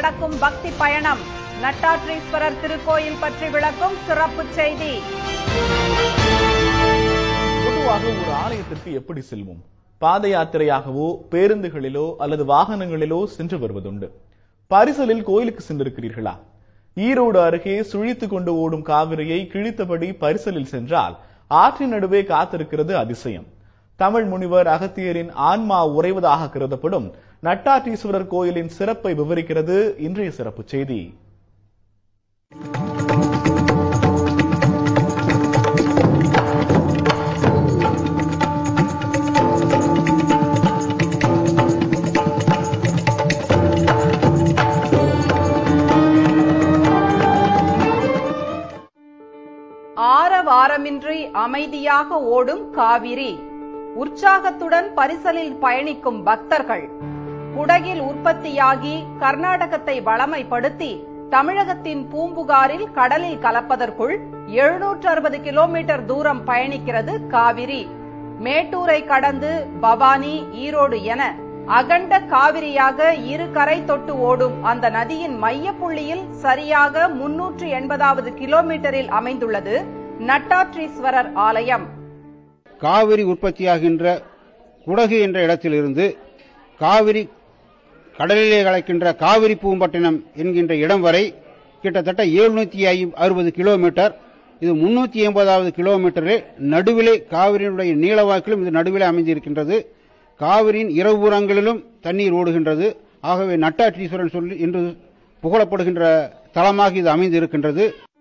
நடக்கும் பக்தி பயணம் நட்டாற்றீஸ்வரர் திருக்கோயில் பற்றி விளக்கும் சிறப்பு செய்தி பொதுவாக ஒரு ஆலயத்திற்கு எப்படி செல்வோம் பாத யாத்திரையாகவோ பேருந்துகளிலோ அல்லது வாகனங்களிலோ சென்று வருவதுண்டு பரிசலில் கோயிலுக்கு சென்றிருக்கிறீர்களா ஈரோடு அருகே சுழித்துக் கொண்டு ஓடும் காவிரியை கிழித்தபடி பரிசலில் சென்றால் ஆற்றின் நடுவே காத்திருக்கிறது அதிசயம் தமிழ் முனிவர் அகத்தியரின் ஆன்மா உறைவதாக கருதப்படும் நட்டாற்றீஸ்வரர் கோயிலின் சிறப்பை விவரிக்கிறது இன்றைய சிறப்பு செய்தி ஆரவாரமின்றி அமைதியாக ஓடும் காவிரி உற்சாகத்துடன் பரிசலில் பயணிக்கும் பக்தர்கள் குடகில் உற்பத்தியாகி கர்நாடகத்தை வளமைப்படுத்தி தமிழகத்தின் பூம்புகாரில் கடலில் கலப்பதற்குள் எழுநூற்று அறுபது கிலோமீட்டர் தூரம் பயணிக்கிறது காவிரி மேட்டூரை கடந்து பவானி ஈரோடு என அகண்ட காவிரியாக இரு கரை தொட்டு ஓடும் அந்த நதியின் மையப்புள்ளியில் சரியாக முன்னூற்று எண்பதாவது கிலோமீட்டரில் அமைந்துள்ளது நட்டாற்றீஸ்வரர் ஆலயம் காவிரி உற்பத்தியாகின்ற குடகு என்ற இடத்திலிருந்து காவிரி கடலிலே கலக்கின்ற காவிரி பூம்பட்டினம் என்கின்ற இடம் வரை கிட்டத்தட்ட எழுநூத்தி அறுபது கிலோமீட்டர் இது முன்னூத்தி எண்பதாவது கிலோமீட்டரில் நடுவிலே காவிரியினுடைய நீளவாக்கிலும் இது நடுவிலே அமைந்திருக்கின்றது காவிரியின் இரவுபுறங்களிலும் தண்ணீர் ஓடுகின்றது ஆகவே நட்டாற்றீஸ்வரன் சொல்லி இன்று புகழப்படுகின்ற தலமாக இது அமைந்திருக்கின்றது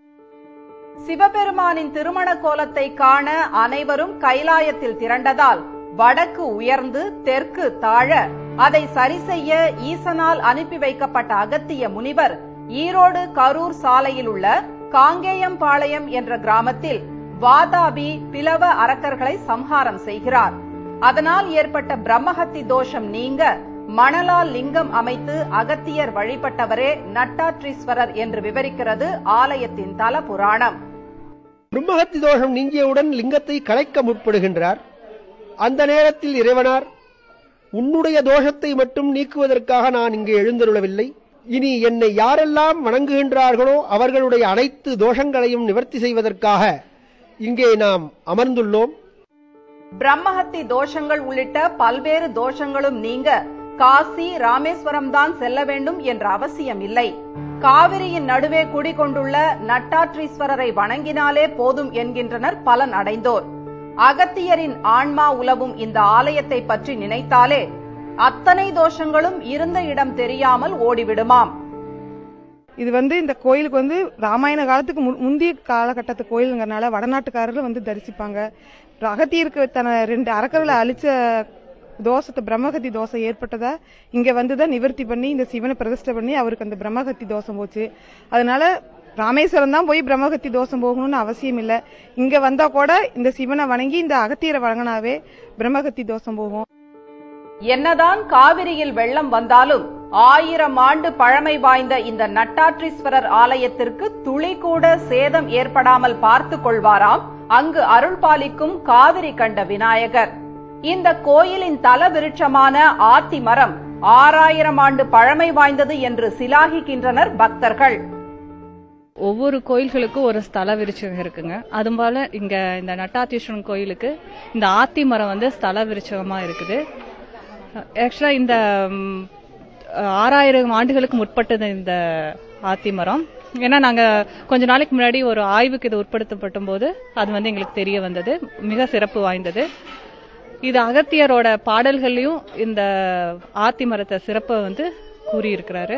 சிவபெருமானின் திருமண கோலத்தை காண அனைவரும் கைலாயத்தில் திரண்டதால் வடக்கு உயர்ந்து தெற்கு தாழ அதை சரி செய்ய ஈசனால் அனுப்பி வைக்கப்பட்ட அகத்திய முனிவர் ஈரோடு கரூர் சாலையில் உள்ள காங்கேயம்பாளையம் என்ற கிராமத்தில் வாதாபி பிளவ அரக்கர்களை சம்ஹாரம் செய்கிறார் அதனால் ஏற்பட்ட பிரம்மஹத்தி தோஷம் நீங்க மணலால் லிங்கம் அமைத்து அகத்தியர் வழிபட்டவரே நட்டாற்றீஸ்வரர் என்று விவரிக்கிறது ஆலயத்தின் தல புராணம் பிரம்மஹத்தி தோஷம் நீங்கியவுடன் லிங்கத்தை கலைக்க முற்படுகின்றார் அந்த நேரத்தில் இறைவனார் உன்னுடைய தோஷத்தை மட்டும் நீக்குவதற்காக நான் இங்கு எழுந்தருளவில்லை இனி என்னை யாரெல்லாம் வணங்குகின்றார்களோ அவர்களுடைய அனைத்து தோஷங்களையும் நிவர்த்தி செய்வதற்காக இங்கே நாம் அமர்ந்துள்ளோம் பிரம்மஹத்தி தோஷங்கள் உள்ளிட்ட பல்வேறு தோஷங்களும் நீங்க காசி ராமேஸ்வரம் தான் செல்ல வேண்டும் என்ற அவசியம் இல்லை காவிரியின் நடுவே குடிகொண்டுள்ள நட்டாற்றீஸ்வரரை வணங்கினாலே போதும் என்கின்றனர் பலன் அடைந்தோர் அகத்தியரின் ஆன்மா உலவும் இந்த ஆலயத்தை பற்றி நினைத்தாலே அத்தனை தோஷங்களும் இருந்த இடம் தெரியாமல் ஓடிவிடுமாம் இது வந்து இந்த கோயிலுக்கு வந்து ராமாயண காலத்துக்கு மு- முந்தைய காலகட்டத்து கோயிலுங்கிறனால வடநாட்டுக்காரர்கள் வந்து தரிசிப்பாங்க அகத்தியருக்கு தன ரெண்டு அரக்கர்களை அழிச்ச தோஷத்தை பிரம்மகத்தி தோஷம் ஏற்பட்டதா இங்க வந்துதான் நிவர்த்தி பண்ணி இந்த சிவனை பிரதிஷ்டை பண்ணி அவருக்கு அந்த பிரம்மகத்தி தோஷம் போச்சு அதனால ராமேஸ்வரம் தான் போய் பிரம்மகத்தி தோஷம் போகணும்னு அவசியம் இல்ல இங்க வந்தா கூட இந்த சிவனை வணங்கி இந்த அகத்தியரை வணங்கினாவே பிரம்மகத்தி தோஷம் போகும் என்னதான் காவிரியில் வெள்ளம் வந்தாலும் ஆயிரம் ஆண்டு பழமை வாய்ந்த இந்த நட்டாற்றீஸ்வரர் ஆலயத்திற்கு துளி கூட சேதம் ஏற்படாமல் பார்த்துக் கொள்வாராம் அங்கு அருள் பாலிக்கும் காவிரி கண்ட விநாயகர் இந்த கோயிலின் தல விருட்சமான ஆத்தி மரம் ஆறாயிரம் ஆண்டு பழமை வாய்ந்தது என்று சிலாகிக்கின்றனர் பக்தர்கள் ஒவ்வொரு கோயில்களுக்கும் ஒரு ஸ்தல விருட்சகம் இருக்குங்க அது போல இங்க இந்த நட்டாத்தீஸ்வரன் கோயிலுக்கு இந்த ஆத்தி மரம் வந்து ஸ்தல விருட்சகமா இருக்குது ஆக்சுவலா இந்த ம், ஆறாயிரம் ஆண்டுகளுக்கு முற்பட்டது இந்த ஆத்தி மரம் ஏன்னா நாங்க கொஞ்ச நாளைக்கு முன்னாடி ஒரு ஆய்வுக்கு இது உட்படுத்தப்படும் போது அது வந்து எங்களுக்கு தெரிய வந்தது மிக சிறப்பு வாய்ந்தது இது அகத்தியரோட பாடல்கள்லயும் இந்த ஆத்தி மரத்தை சிறப்பை வந்து கூறியிருக்கிறாரு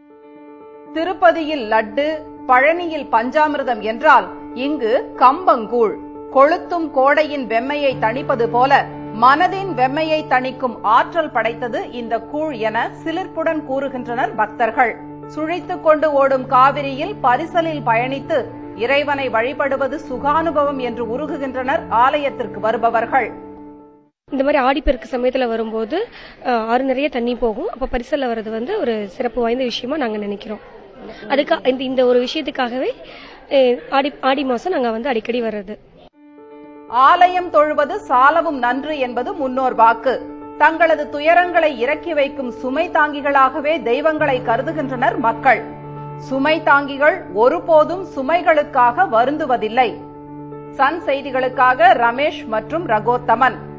திருப்பதியில் லட்டு பழனியில் பஞ்சாமிர்தம் என்றால் இங்கு கம்பங்கூழ் கொளுத்தும் கோடையின் வெம்மையை தணிப்பது போல மனதின் வெம்மையை தணிக்கும் ஆற்றல் படைத்தது இந்த கூழ் என சிலிர்ப்புடன் கூறுகின்றனர் பக்தர்கள் சுழித்துக் கொண்டு ஓடும் காவிரியில் பரிசலில் பயணித்து இறைவனை வழிபடுவது சுகானுபவம் என்று உருகுகின்றனர் ஆலயத்திற்கு வருபவர்கள் இந்த மாதிரி ஆடிப்பெருக்கு சமயத்துல வரும்போது அஹ், ஆறு நிறைய தண்ணி போகும் அப்ப பரிசல்ல வர்றது வந்து ஒரு சிறப்பு வாய்ந்த விஷயமா நாங்க நினைக்கிறோம் அதுக்கு இந்த இந்த ஒரு விஷயத்துக்காகவே அஹ், ஆடி ஆடி மாசம் நாங்க வந்து அடிக்கடி வர்றது ஆலயம் தொழுவது சாலவும் நன்று என்பது முன்னோர் வாக்கு தங்களது துயரங்களை இறக்கி வைக்கும் சுமை தாங்கிகளாகவே தெய்வங்களை கருதுகின்றனர் மக்கள் சுமை தாங்கிகள் ஒருபோதும் சுமைகளுக்காக வருந்துவதில்லை சன் செய்திகளுக்காக ரமேஷ் மற்றும் ரகோத்தமன்